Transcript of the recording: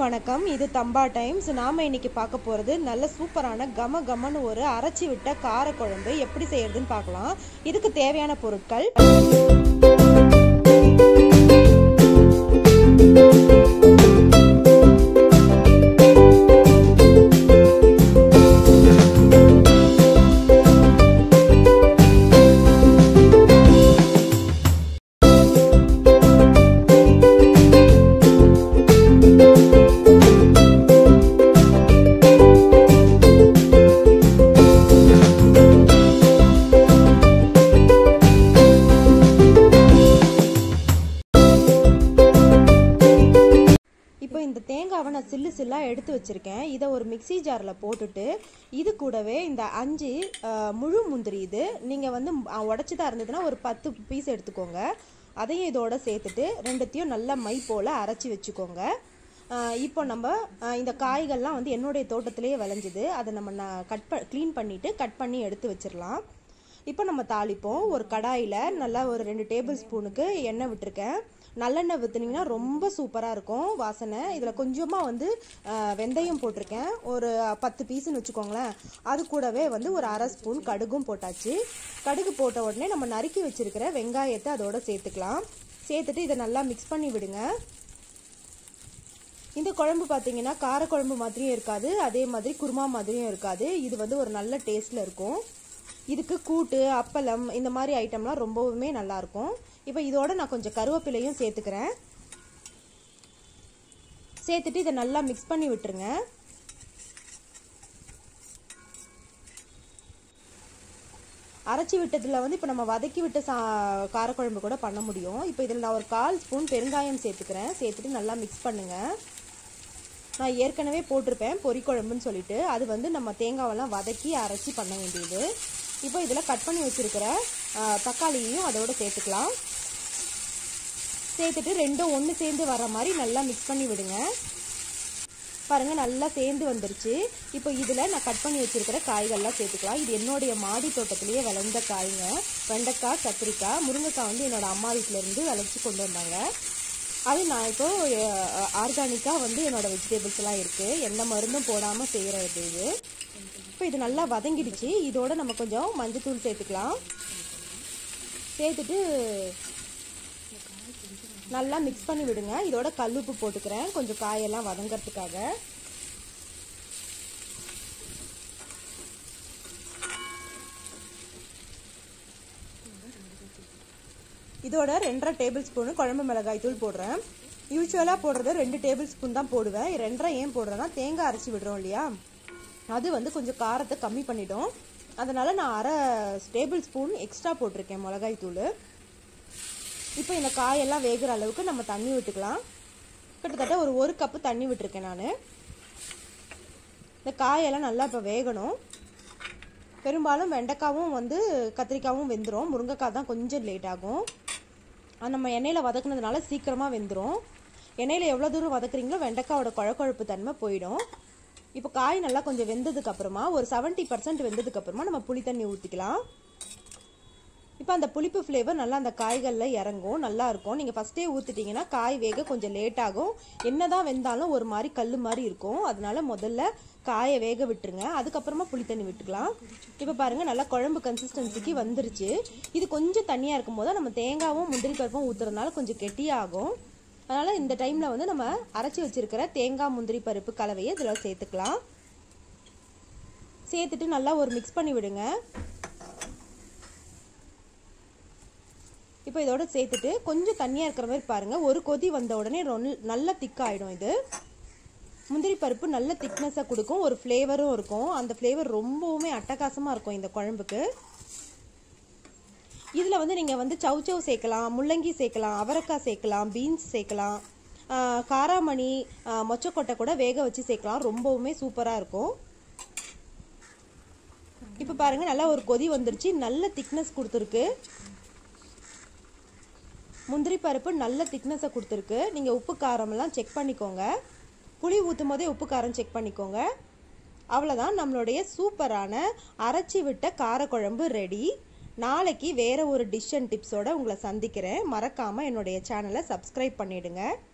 வணக்கம் இது தம்பா டைம்ஸ் நாம இன்னைக்கு பார்க்க போறது நல்ல சூப்பரான கம கமன்னு ஒரு அரைச்சி விட்ட கார குழம்பு எப்படி செய்யறதுன்னு பார்க்கலாம் இதுக்கு தேவையான பொருட்கள் இப்போ இந்த தேங்காவை நான் சில்லு சில்லாக எடுத்து வச்சுருக்கேன் இதை ஒரு மிக்ஸி ஜாரில் போட்டுட்டு இது கூடவே இந்த அஞ்சு அஹ், முழு முந்திரி இது நீங்கள் வந்து உடச்சிதா இருந்ததுன்னா ஒரு பத்து பீஸ் எடுத்துக்கோங்க அதையும் இதோட சேர்த்துட்டு ரெண்டுத்தையும் நல்லா மை போல் அரைச்சி வச்சுக்கோங்க அஹ், இப்போ நம்ம அஹ், இந்த காய்கள்லாம் வந்து என்னுடைய தோட்டத்திலேயே விளைஞ்சுது அதை நம்ம நான் கட் ப க்ளீன் பண்ணிவிட்டு கட் பண்ணி எடுத்து வச்சிடலாம் இப்போ நம்ம தாளிப்போம் ஒரு கடாயில் நல்லா ஒரு ரெண்டு டேபிள் ஸ்பூனுக்கு எண்ணெய் விட்டுருக்கேன் நல்லெண்ணெய் ஊற்றுனீங்கன்னா ரொம்ப சூப்பராக இருக்கும் வாசனை இதில் கொஞ்சமாக வந்து அஹ், வெந்தயம் போட்டிருக்கேன் ஒரு பத்து பீஸுன்னு வச்சுக்கோங்களேன் அது கூடவே வந்து ஒரு அரை ஸ்பூன் கடுகும் போட்டாச்சு கடுகு போட்ட உடனே நம்ம நறுக்கி வச்சிருக்கிற வெங்காயத்தை அதோட சேர்த்துக்கலாம் சேர்த்துட்டு இதை நல்லா மிக்ஸ் பண்ணி விடுங்க இந்த குழம்பு பார்த்தீங்கன்னா காரக்குழம்பு மாதிரியும் இருக்காது அதே மாதிரி குருமா மாதிரியும் இருக்காது இது வந்து ஒரு நல்ல டேஸ்ட்டில் இருக்கும் இதுக்கு கூட்டு அப்பளம் இந்த மாதிரி ஐட்டம்லாம் ரொம்பவுமே நல்லா இருக்கும் இப்போ இதோட நான் கொஞ்சம் கருவேப்பிலையும் சேர்த்துக்கிறேன் சேர்த்துட்டு இதை நல்லா மிக்ஸ் பண்ணி விட்டுருங்க அரைச்சி விட்டதில் வந்து இப்போ நம்ம வதக்கி விட்ட சா காரக்குழம்பு கூட பண்ண முடியும் இப்போ இதில் நான் ஒரு கால் ஸ்பூன் பெருங்காயம் சேர்த்துக்கிறேன் சேர்த்துட்டு நல்லா மிக்ஸ் பண்ணுங்கள் நான் ஏற்கனவே போட்டிருப்பேன் பொரிக்குழம்புன்னு சொல்லிட்டு அது வந்து நம்ம தேங்காவெல்லாம் வதக்கி அரைச்சி பண்ண வேண்டியது இப்போ இதில் கட் பண்ணி வச்சுருக்கிற தக்காளியையும் அதோட சேர்த்துக்கலாம் சேர்த்துட்டு ரெண்டும் ஒன்று சேர்ந்து வர மாதிரி நல்லா மிக்ஸ் பண்ணி விடுங்க பாருங்கள் நல்லா சேர்ந்து வந்துருச்சு இப்போ இதில் நான் கட் பண்ணி வச்சுருக்கிற காய்கள்லாம் சேர்த்துக்கலாம் இது என்னுடைய மாடி தோட்டத்திலேயே விளைந்த காய்ங்க வெண்டைக்காய் கத்திரிக்காய் முருங்கைக்காய் வந்து என்னோட அம்மா வீட்டிலேருந்து விளைச்சி கொண்டு வந்தாங்க அது நான் இப்போ ஆர்கானிக்காக வந்து என்னோட வெஜிடபிள்ஸ் எல்லாம் இருக்குது எந்த மருந்தும் போடாமல் செய்கிறது இது இப்போ இது நல்லா வதங்கிடுச்சு இதோட நம்ம கொஞ்சம் மஞ்சத்தூள் சேர்த்துக்கலாம் சேர்த்துட்டு நல்லா மிக்ஸ் பண்ணி விடுங்க இதோட கல்லுப்பு போட்டுக்கிறேன் கொஞ்சம் காயெல்லாம் வதங்கிறதுக்காக இதோட ரெண்டரை டேபிள் ஸ்பூனு குழம்பு மிளகாய் தூள் போடுறேன் யூஸ்வலாக போடுறது ரெண்டு டேபிள் ஸ்பூன் தான் போடுவேன் ரெண்டரை ஏன் போடுறேன்னா தேங்காய் அரைச்சி விடுறோம் இல்லையா அது வந்து கொஞ்சம் காரத்தை கம்மி பண்ணிடும் அதனால் நான் அரை டேபிள் ஸ்பூன் எக்ஸ்ட்ரா போட்டிருக்கேன் மிளகாய் தூள் இப்போ இந்த காயெல்லாம் வேகிற அளவுக்கு நம்ம தண்ணி விட்டுக்கலாம் கிட்டத்தட்ட ஒரு ஒரு கப்பு தண்ணி விட்டுருக்கேன் நான் இந்த காயெல்லாம் நல்லா இப்போ வேகணும் பெரும்பாலும் வெண்டைக்காவும் வந்து கத்திரிக்காவும் வெந்துடும் முருங்கைக்காய் தான் கொஞ்சம் லேட் ஆகும் அது நம்ம எண்ணெயில் வதக்குனதுனால சீக்கிரமாக வெந்துடும் எண்ணெயில் எவ்வளோ தூரம் வதக்குறீங்களோ வெண்டைக்காவோட குழக்குழப்பு தன்மை போயிடும் இப்போ காய் நல்லா கொஞ்சம் வெந்ததுக்கு அப்புறமா ஒரு செவன்ட்டி பர்சன்ட் வெந்ததுக்கு அப்புறமா நம்ம புளி தண்ணி ஊற்றிக்கலாம் இப்போ அந்த புளிப்பு ஃப்ளேவர் நல்லா அந்த காய்களில் இறங்கும் நல்லா இருக்கும் நீங்கள் ஃபஸ்ட்டே ஊற்றிட்டீங்கன்னா காய் வேக கொஞ்சம் லேட் ஆகும் என்னதான் வெந்தாலும் ஒரு மாதிரி கல் மாதிரி இருக்கும் அதனால முதல்ல காயை வேக விட்டுருங்க அதுக்கப்புறமா புளி தண்ணி விட்டுக்கலாம் இப்போ பாருங்கள் நல்லா குழம்பு கன்சிஸ்டன்சிக்கு வந்துருச்சு இது கொஞ்சம் தண்ணியாக இருக்கும் போது நம்ம தேங்காவும் முந்திரி பருப்பும் ஊற்றுறதுனால கொஞ்சம் கெட்டியாகும் அதனால் இந்த டைமில் வந்து நம்ம அரைச்சி வச்சிருக்கிற தேங்காய் முந்திரி பருப்பு கலவையை இதில் சேர்த்துக்கலாம் சேர்த்துட்டு நல்லா ஒரு மிக்ஸ் பண்ணி விடுங்க இப்போ இதோட சேர்த்துட்டு கொஞ்சம் தண்ணியாக இருக்கிற மாதிரி பாருங்கள் ஒரு கொதி வந்த உடனே ரொல் நல்ல திக்காயிடும் இது முந்திரி பருப்பு நல்ல திக்னஸாக கொடுக்கும் ஒரு ஃப்ளேவரும் இருக்கும் அந்த ஃப்ளேவர் ரொம்பவுமே அட்டகாசமாக இருக்கும் இந்த குழம்புக்கு இதில் வந்து நீங்கள் வந்து சவுச்சவ் சேர்க்கலாம் முள்ளங்கி சேர்க்கலாம் அவரைக்காய் சேர்க்கலாம் பீன்ஸ் சேர்க்கலாம் காராமணி மொச்சக்கொட்டை கூட வேக வச்சு சேர்க்கலாம் ரொம்பவுமே சூப்பராக இருக்கும் இப்போ பாருங்கள் நல்லா ஒரு கொதி வந்துருச்சு நல்ல திக்னஸ் கொடுத்துருக்கு முந்திரி பருப்பு நல்ல திக்னஸை கொடுத்துருக்கு நீங்கள் உப்பு காரமெல்லாம் செக் பண்ணிக்கோங்க புளி ஊற்றும் போதே உப்பு காரம் செக் பண்ணிக்கோங்க அவ்வளோதான் நம்மளுடைய சூப்பரான அரைச்சி விட்ட காரக்குழம்பு ரெடி நாளைக்கு வேற ஒரு டிஷ் அண்ட் டிப்ஸோட உங்களை சந்திக்கிறேன் மறக்காமல் என்னுடைய சேனலை சப்ஸ்கிரைப் பண்ணிடுங்க